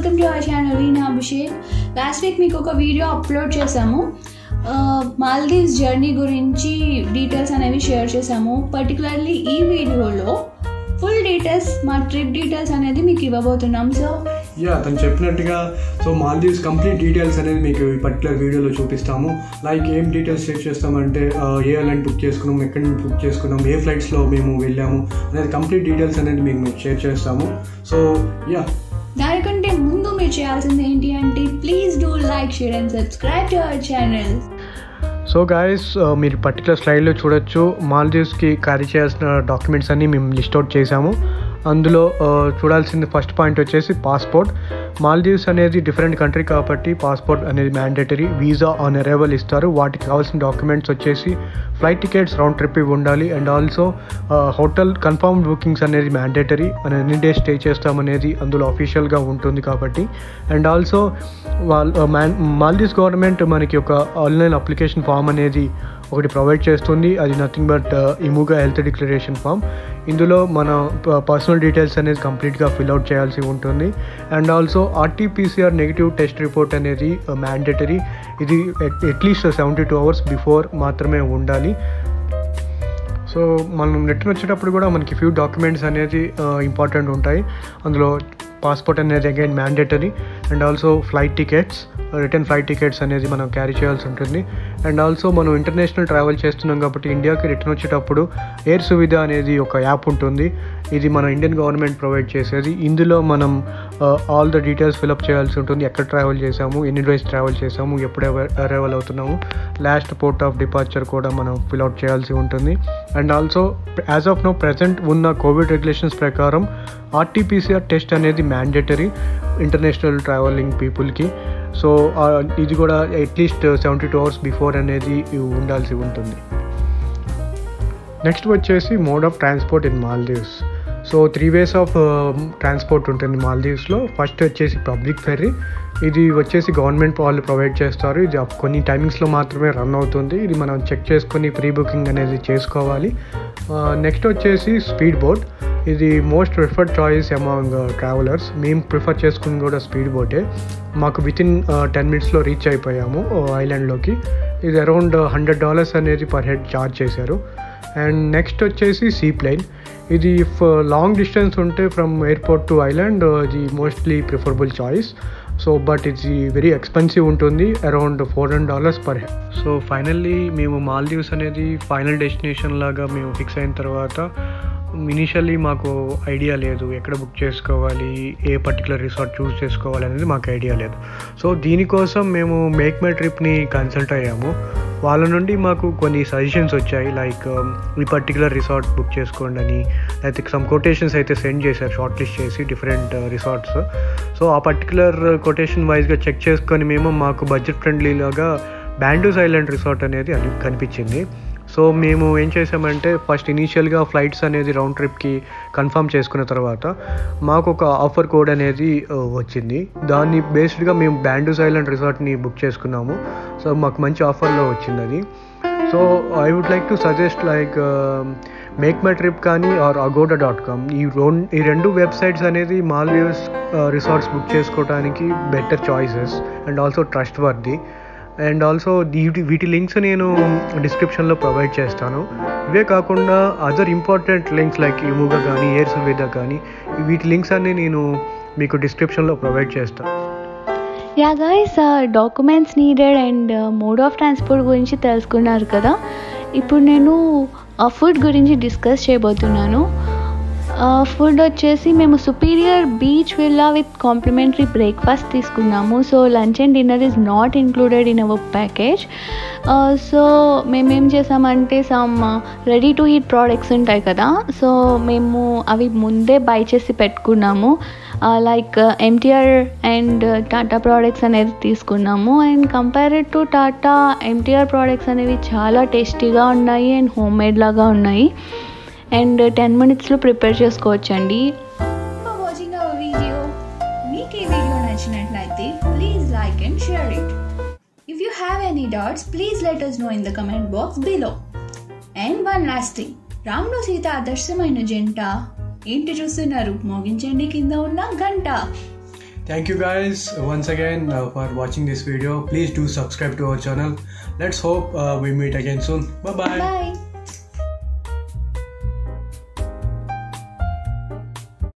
Welcome to our channel Veena Abhishek last week మీకు ఒక video upload చేశాము మాల్దీవ్స్ జర్నీ గురించి డీటెయిల్స్ అనేవి షేర్ చేశాము పర్టికులర్లీ ఈ వీడియోలో ఫుల్ డీటెయిల్స్ మా ట్రిప్ డీటెయిల్స్ అనేది మీకు ఇవ్వబోతున్నాం సో యా తను చెప్పినట్టుగా సో మాల్దీవ్స్ కంప్లీట్ డీటెయిల్స్ అనేది మీకు ఈ పర్టికులర్ వీడియోలో చూపిస్తాము లైక్ ఏం డీటెయిల్స్ షేర్ చేస్తామంటే ఆ, ఏ ఎయిర్లైన్ బుక్ చేసుకున్నాం ఎక్కడి నుంచి బుక్ చేసుకున్నాం ఏ ఫ్లైట్స్లో మేము వెళ్ళాము అనేది కంప్లీట్ డీటెయిల్స్ అనేది మీకు మేము షేర్ చేస్తాము సో యా దానికంటే ముందు మీరు చేయాల్సింది ఏంటి అంటే please do like share and subscribe to our channel so guys మీరు పర్టికులర్ స్లైడ్లో చూడొచ్చు మాల్దీవ్స్కి క్యారీ చేయాల్సిన డాక్యుమెంట్స్ అన్ని మేము లిస్ట్ అవుట్ చేసాము అందులో ఆ, చూడాల్సింది ఫస్ట్ పాయింట్ వచ్చేసి పాస్పోర్ట్ మాల్దీవ్స్ అనేది డిఫరెంట్ కంట్రీ కాబట్టి పాస్పోర్ట్ అనేది మ్యాండేటరీ వీసా ఆన్ అరైవల్ ఇస్తారు వాటికి కావాల్సిన డాక్యుమెంట్స్ వచ్చేసి ఫ్లైట్ టికెట్స్ రౌండ్ ట్రిప్ ఇవి ఉండాలి and also hotel confirm bookings అనేది మ్యాండేటరీ మనం ఎన్ని డేస్ స్టే చేస్తామనేది అందులో అఫీషియల్గా ఉంటుంది కాబట్టి అండ్ ఆల్సో వాళ్ళ మాల్దీవ్స్ గవర్నమెంట్ మనకి ఒక ఆన్లైన్ అప్లికేషన్ ఫామ్ అనేది ఒకటి ప్రొవైడ్ చేస్తుంది అది nothing but IMUGA health declaration form ఇందులో మన పర్సనల్ డీటెయిల్స్ అనేది కంప్లీట్గా ఫిల్అవుట్ చేయాల్సి ఉంటుంది and also RTPCR negative test report అనేది మ్యాండేటరీ ఇది at least seventy two hours before మాత్రమే ఉండాలి సో మనం రిటర్న్ వచ్చేటప్పుడు కూడా మనకి ఫ్యూ డాక్యుమెంట్స్ అనేది ఇంపార్టెంట్ ఉంటాయి అందులో పాస్పోర్ట్ అనేది again mandatory and also flight tickets return flight tickets అనేది మనం క్యారీ చేయాల్సి ఉంటుంది అండ్ ఆల్సో మనం ఇంటర్నేషనల్ ట్రావెల్ చేస్తున్నాం కాబట్టి ఇండియాకి రిటర్న్ వచ్చేటప్పుడు ఎయిర్ సువిధ అనేది ఒక యాప్ ఉంటుంది ఇది మన ఇండియన్ గవర్నమెంట్ ప్రొవైడ్ చేసేది ఇందులో మనం ఆల్ ద డీటెయిల్స్ ఫిలప్ చేయాల్సి ఉంటుంది ఎక్కడ ట్రావెల్ చేసాము ఎన్ని డేస్ ట్రావెల్ చేసాము ఎప్పుడు అరైవల్ అవుతున్నాము లాస్ట్ పోర్ట్ ఆఫ్ డిపార్చర్ కూడా మనం ఫిల్అవుట్ చేయాల్సి ఉంటుంది and also as of now present ఉన్న కోవిడ్ రెగ్యులేషన్స్ ప్రకారం ఆర్టీపీసీఆర్ టెస్ట్ అనేది మ్యాండేటరీ ఇంటర్నేషనల్ ట్రావెలింగ్ పీపుల్కి సో ఇది కూడా at least seventy two hours before అనేది ఉండాల్సి ఉంటుంది నెక్స్ట్ వచ్చేసి mode of transport in Maldives so three ways of transport ఉంటుంది మాల్దీవ్స్లో ఫస్ట్ వచ్చేసి పబ్లిక్ ఫెర్రీ ఇది వచ్చేసి గవర్నమెంట్ వాళ్ళు ప్రొవైడ్ చేస్తారు ఇది అప్- కొన్ని టైమింగ్స్లో మాత్రమే రన్ అవుతుంది ఇది మనం చెక్ చేసుకొని ప్రీ బుకింగ్ అనేది చేసుకోవాలి నెక్స్ట్ వచ్చేసి స్పీడ్ బోట్ ఇది most preferred choice among travelers మేము ప్రిఫర్ చేసుకుని కూడా స్పీడ్ బోటే మాకు విత్ ఇన్ టెన్ మినిట్స్లో రీచ్ అయిపోయాము ఐలాండ్లోకి ఇది అరౌండ్ హండ్రెడ్ డాలర్స్ అనేది పర్ హెడ్ ఛార్జ్ చేశారు అండ్ నెక్స్ట్ వచ్చేసి సీ ప్లేన్ ఇది లాంగ్ డిస్టెన్స్ ఉంటే ఫ్రమ్ ఎయిర్పోర్ట్ టు ఐలాండ్ ఇది mostly preferable choice so but ఇది వెరీ ఎక్స్పెన్సివ్ ఉంటుంది around four hundred dollars per head so finally మేము మాల్దీవ్స్ అనేది ఫైనల్ డెస్టినేషన్ లాగా మేము ఫిక్స్ అయిన తర్వాత ఇనిషియల్లీ మాకు ఐడియా లేదు ఎక్కడ బుక్ చేసుకోవాలి ఏ పర్టికులర్ రిసార్ట్ చూస్ చేసుకోవాలి అనేది మాకు ఐడియా లేదు సో దీనికోసం మేము మేక్ మై ట్రిప్ని కన్సల్ట్ అయ్యాము వాళ్ళ నుండి మాకు కొన్ని సజెషన్స్ వచ్చాయి లైక్ ఈ పర్టికులర్ రిసార్ట్ బుక్ చేసుకోండి అని లేకపోతే సమ్ కొటేషన్స్ అయితే సెండ్ చేశారు షార్ట్ లిస్ట్ చేసి డిఫరెంట్ రిసార్ట్స్ సో ఆ పర్టికులర్ కొటేషన్ వైజ్గా చెక్ చేసుకొని మేము మాకు బడ్జెట్ ఫ్రెండ్లీ లాగా బ్యాండూస్ ఐలాండ్ రిసార్ట్ అనేది అని కనిపించింది సో మేము ఏం చేసామంటే ఫస్ట్ ఇనీషియల్గా ఫ్లైట్స్ అనేది రౌండ్ ట్రిప్కి కన్ఫర్మ్ చేసుకున్న తర్వాత మాకు ఒక ఆఫర్ కోడ్ అనేది ఆ, వచ్చింది దాన్ని బేస్డ్గా మేము బ్యాండూస్ ఐలాండ్ రిసార్ట్ని బుక్ చేసుకున్నాము సో మాకు మంచి ఆఫర్లో వచ్చింది అది so I would like to suggest like MakeMyTrip కానీ ఆర్ అగోడా డాట్ కామ్ ఈ రెండు ఈ రెండు వెబ్సైట్స్ అనేది మాల్దీవ్స్ రిసార్ట్స్ బుక్ చేసుకోవడానికి better choices and also trustworthy and also వీటి వీటి లింక్స్ నేను డిస్క్రిప్షన్లో ప్రొవైడ్ చేస్తాను ఇవే కాకుండా other important links like IMUGA కానీ ఎయిర్ సువిధ కానీ వీటి లింక్స్ అన్ని నేను మీకు డిస్క్రిప్షన్లో ప్రొవైడ్ చేస్తాను yeah guys documents needed and mode of transport గురించి తెలుసుకున్నారు కదా ఇప్పుడు నేను ఫుడ్ గురించి డిస్కస్ చేయబోతున్నాను ఫుడ్ వచ్చేసి మేము superior beach villa with complimentary breakfast తీసుకున్నాము so lunch and dinner is not included in our package so మేమేం చేసామంటే some ready to eat products ఉంటాయి కదా సో మేము అవి ముందే బై చేసి పెట్టుకున్నాము like MTR and Tata products అనేది తీసుకున్నాము and compared to Tata MTR products అనేవి చాలా టేస్టీగా ఉన్నాయి అండ్ హోమ్ మేడ్ లాగా ఉన్నాయి అండ్ టెన్ మినిట్స్లో ప్రిపేర్ చేసుకోవచ్చండి వాచింగ్ అవర్ వీడియో మీకు ఈ వీడియో నచ్చినట్లయితే please like and share it if you have any doubts please let us know in the comment box below and one last thing రాముడు సీత ఆదర్శమైన జంట ఏంటి చూస్తున్నారు మోగించండి కింద ఉన్న గంట Thank you guys once again uh, for watching this video. Please do subscribe to our channel. Let's hope uh, we meet again soon. Bye bye. Bye